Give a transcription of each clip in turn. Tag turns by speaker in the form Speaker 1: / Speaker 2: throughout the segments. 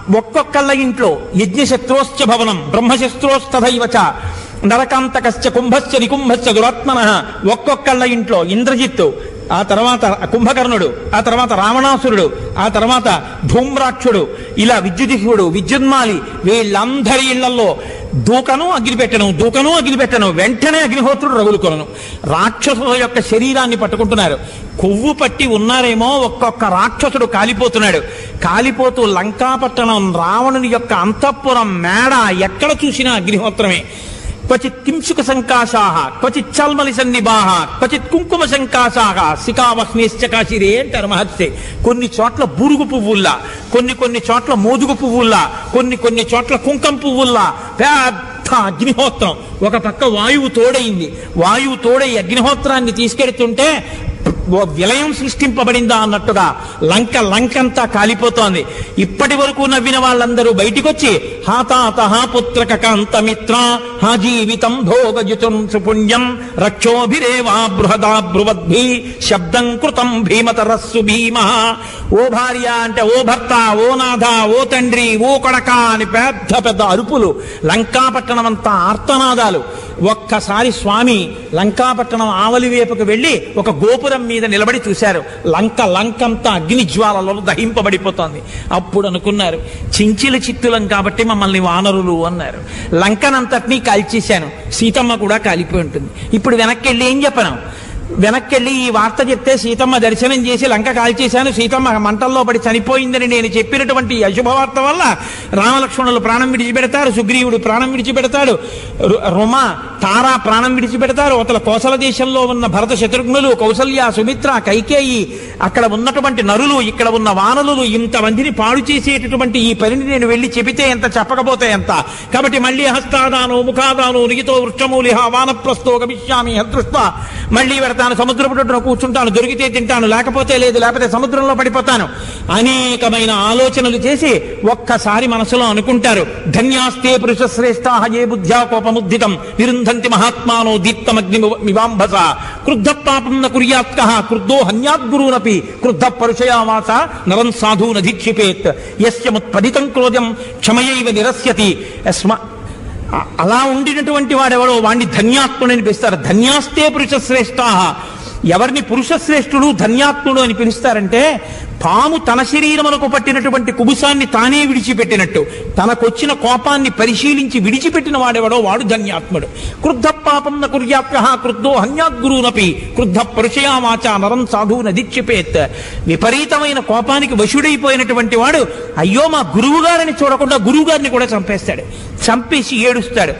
Speaker 1: ఒక్కొక్కళ్ళ ఇంట్లో యజ్ఞశత్రోశ్చ భవనం బ్రహ్మశస్త్రోస్తథైవచ నరకాంతకశ్చ కుంభశ్చ నికుంభశ్చ దురాత్మన ఒక్కొక్కళ్ళ ఇంట్లో ఇంద్రజిత్తు ఆ తర్వాత కుంభకర్ణుడు ఆ తర్వాత రావణాసురుడు ఆ తర్వాత ధూమ్రాక్షుడు ఇలా విద్యుదిహుడు విద్యున్మాలి వీళ్ళందరి ఇళ్లలో దూకను అగ్నిపెట్టను దూకను అగ్నిపెట్టను వెంటనే అగ్నిహోత్రుడు రగులుకొనను రాక్షసుల యొక్క శరీరాన్ని పట్టుకుంటున్నారు కొవ్వు పట్టి ఉన్నారేమో ఒక్కొక్క రాక్షసుడు కాలిపోతున్నాడు కాలిపోతూ లంకాపట్టణం రావణుని యొక్క అంతఃపురం మేడ ఎక్కడ చూసినా అగ్నిహోత్రమే క్వచిత్ కింశుక సంకాశాహ క్వచిత్ చల్మలి సన్నిభాహ క్వచిత్ కుంకుమ సంకాశాహ శిఖావహ్నేశ్చ కాశిరే అంటారు మహర్షి కొన్ని చోట్ల బురుగు పువ్వుల్లా కొన్ని కొన్ని చోట్ల మోదుగు పువ్వుల్లా కొన్ని కొన్ని చోట్ల కుంకం పువ్వుల్లా పెద్ద అగ్నిహోత్రం ఒక పక్క వాయువు తోడైంది వాయువు తోడై అగ్నిహోత్రాన్ని తీసుకెడుతుంటే ఓ విలయం సృష్టింపబడిందా అన్నట్టుగా లంక లంకంతా కాలిపోతోంది ఇప్పటి వరకు నవ్విన వాళ్ళందరూ బయటికొచ్చి హాతాత పుత్రక కాంతమిత్ర హా జీవితం భోగయుతం సుపుణ్యం రక్షోభిరేవా బృహదా బ్రువద్భి శబ్దం కృతం భీమతరస్సు భీమ ఓ భార్య అంటే ఓ భర్త ఓ నాథ ఓ తండ్రి ఓ కొడక అని పెద్ద పెద్ద అరుపులు లంకాపట్టణం అంతా ఆర్తనాదాలు ఒక్కసారి స్వామి లంకాపట్టణం ఆవలి వైపుకు వెళ్ళి ఒక గోపురం మీద నిలబడి చూశారు లంక లంకంతా అగ్ని జ్వాలలో దహింపబడిపోతోంది అప్పుడు అనుకున్నారు చించిల చిత్తులం కాబట్టి మమ్మల్ని వానరులు అన్నారు లంకనంతటినీ కాల్చేశాను సీతమ్మ కూడా కాలిపోయి ఉంటుంది ఇప్పుడు వెనక్కి వెళ్ళి ఏం చెప్పను వెనక్కి వెళ్ళి ఈ వార్త చెప్తే సీతమ్మ దర్శనం చేసి లంక కాల్చేశాను సీతమ్మ మంటల్లో పడి చనిపోయిందని నేను చెప్పినటువంటి ఈ అశుభవార్త వల్ల రామలక్ష్మణులు ప్రాణం విడిచిపెడతారు సుగ్రీవుడు ప్రాణం విడిచిపెడతాడు రు- రుమ తార ప్రాణం విడిచిపెడతారు అవతల కోసల దేశంలో ఉన్న భరత శత్రుఘ్నులు కౌసల్య సుమిత్ర కైకేయి అక్కడ ఉన్నటువంటి నరులు ఇక్కడ ఉన్న వానరులు ఇంతమందిని పాడు చేసేటటువంటి ఈ పనిని నేను వెళ్ళి చెబితే ఎంత చెప్పకపోతే ఎంత కాబట్టి మళ్ళీ హస్తాదాను ముఖాదాను నిగితో వృక్షమూలిహ వానప్రస్థో గమిష్యామి హదృష్ట మళ్ళీ పెడతాను సముద్రపుట్టున కూర్చుంటాను దొరికితే తింటాను లేకపోతే లేదు లేకపోతే సముద్రంలో పడిపోతాను అనేకమైన ఆలోచనలు చేసి ఒక్కసారి మనసులో అనుకుంటారు ధన్యాస్తే పురుష శ్రేష్ఠ ఏ బుద్ధ్యా కోపముద్దితం నిరుంధంతి మహాత్మానో దీప్తమగ్ని మివాంభస క్రుద్ధ పాపం న కుర్యాత్క క్రుద్ధో హన్యాద్గురూనపి క్రుద్ధ పరుషయావాస నరం సాధు నధిక్షిపేత్ యస్య ముత్పదితం క్రోధం క్షమయైవ నిరస్యతి యస్మ అ- అలా ఉండినటువంటి వాడెవడో వాణ్ణి ధన్యాత్ముడని పిలుస్తారు ధన్యాస్తే పురుష శ్రేష్ఠ ఎవరిని పురుష శ్రేష్ఠుడు ధన్యాత్ముడు అని పిలుస్తారంటే పాము తన శరీరమునకు పట్టినటువంటి కుబుసాన్ని తానే విడిచిపెట్టినట్టు తనకొచ్చిన కోపాన్ని పరిశీలించి విడిచిపెట్టిన వాడెవడో వాడు ధన్యాత్ముడు క్రుద్ధ పాపం న కుర్యాప్య క్రుద్ధో హన్యాద్గురూనపి క్రుద్ధ పరుషయామాచ నరం సాధువున దీక్షిపేత్ విపరీతమైన కోపానికి వశుడైపోయినటువంటి వాడు అయ్యో మా గురువు గారిని చూడకుండా గురువు గారిని కూడా చంపేస్తాడు చంపేసి ఏడుస్తాడు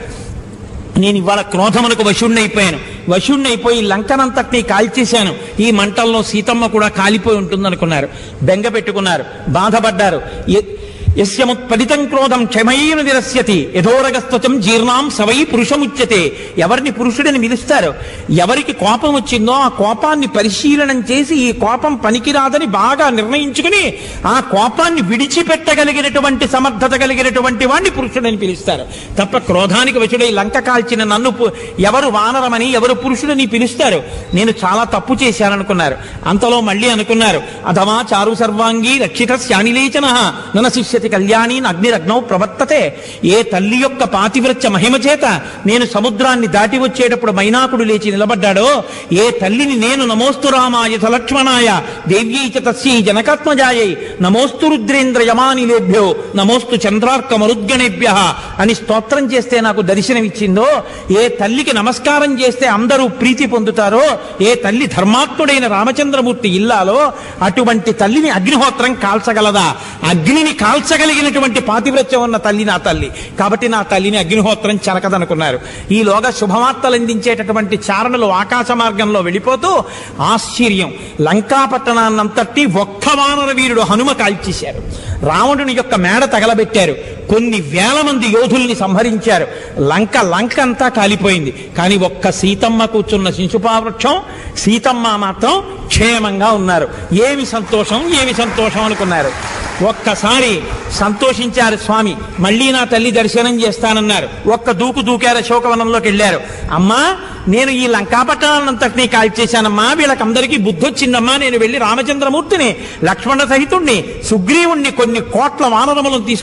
Speaker 1: నేను ఇవాళ క్రోధమునకు వశుణ్ణైపోయాను వశుణ్ణైపోయి లంకనంతటినీ కాల్చేశాను ఈ మంటల్లో సీతమ్మ కూడా కాలిపోయి ఉంటుందనుకున్నారు బెంగ పెట్టుకున్నారు బాధపడ్డారు ఎ- యస్యముత్పదితం క్రోధం క్షమైన నిరస్యతి యథోరగస్త్వచం జీర్ణాం సవై పురుషముచ్యతే ఎవరిని పురుషుడిని పిలుస్తారు ఎవరికి కోపం వచ్చిందో ఆ కోపాన్ని పరిశీలనం చేసి ఈ కోపం పనికిరాదని బాగా నిర్ణయించుకుని ఆ కోపాన్ని విడిచిపెట్టగలిగినటువంటి సమర్థత కలిగినటువంటి వాణ్ణి పురుషుడని పిలుస్తారు తప్ప క్రోధానికి వచుడై లంక కాల్చిన నన్ను పు- ఎవరు వానరమని ఎవరు పురుషుడని పిలుస్తారు నేను చాలా తప్పు చేశాననుకున్నారు అంతలో మళ్ళీ అనుకున్నారు అథమా చారు సర్వాంగి రక్షిత శానిలేచన నన శిష్యతి కళ్యాణి అగ్నిరగ్నౌ ప్రవర్తతే ఏ తల్లి యొక్క పాతివ్రత్య మహిమ చేత నేను సముద్రాన్ని దాటి వచ్చేటప్పుడు మైనాకుడు లేచి నిలబడ్డాడో ఏ తల్లిని నేను నమోస్తు రామాయ స లక్ష్మణాయ దేవ్యై చ తస్యై జనకాత్మజాయై నమోస్తు రుద్రేంద్ర యమానిలేభ్యో నమోస్తు చంద్రార్క మరుద్గణేభ్య అని స్తోత్రం చేస్తే నాకు దర్శనమిచ్చిందో ఏ తల్లికి నమస్కారం చేస్తే అందరూ ప్రీతి పొందుతారో ఏ తల్లి ధర్మాత్ముడైన రామచంద్రమూర్తి ఇల్లాలో అటువంటి తల్లిని అగ్నిహోత్రం కాల్చగలదా అగ్నిని కాల్చగలిగినటువంటి పాతివ్రత్యం ఉన్న తల్లి నా తల్లి కాబట్టి నా తల్లిని అగ్నిహోత్రం చెరకదనుకున్నారు ఈలోగా శుభవార్తలు అందించేటటువంటి చారణలు ఆకాశ మార్గంలో వెళ్ళిపోతూ ఆశ్చర్యం లంకాపట్టణాన్నంతటి ఒక్క వానర వీరుడు హనుమ కాల్చేశారు రావణుని యొక్క మేడ తగలబెట్టారు కొన్ని వేల మంది యోధుల్ని సంహరించారు లంక లంక అంతా కాలిపోయింది కానీ ఒక్క సీతమ్మ కూర్చున్న శిశుపావృక్షం సీతమ్మ మాత్రం క్షేమంగా ఉన్నారు ఏమి సంతోషం ఏమి సంతోషం అనుకున్నారు ఒక్కసారి సంతోషించారు స్వామి మళ్ళీ నా తల్లి దర్శనం చేస్తానన్నారు ఒక్క దూకు దూకారు అశోకవనంలోకి వెళ్ళారు అమ్మా నేను ఈ లంకాపట్టణాలంతటినీ కాల్చేశానమ్మా వీళ్ళకందరికీ బుద్ధి వచ్చిందమ్మా నేను వెళ్ళి రామచంద్రమూర్తిని లక్ష్మణ సహితుణ్ణి సుగ్రీవుణ్ణి కొన్ని కోట్ల వానరములను తీసుకు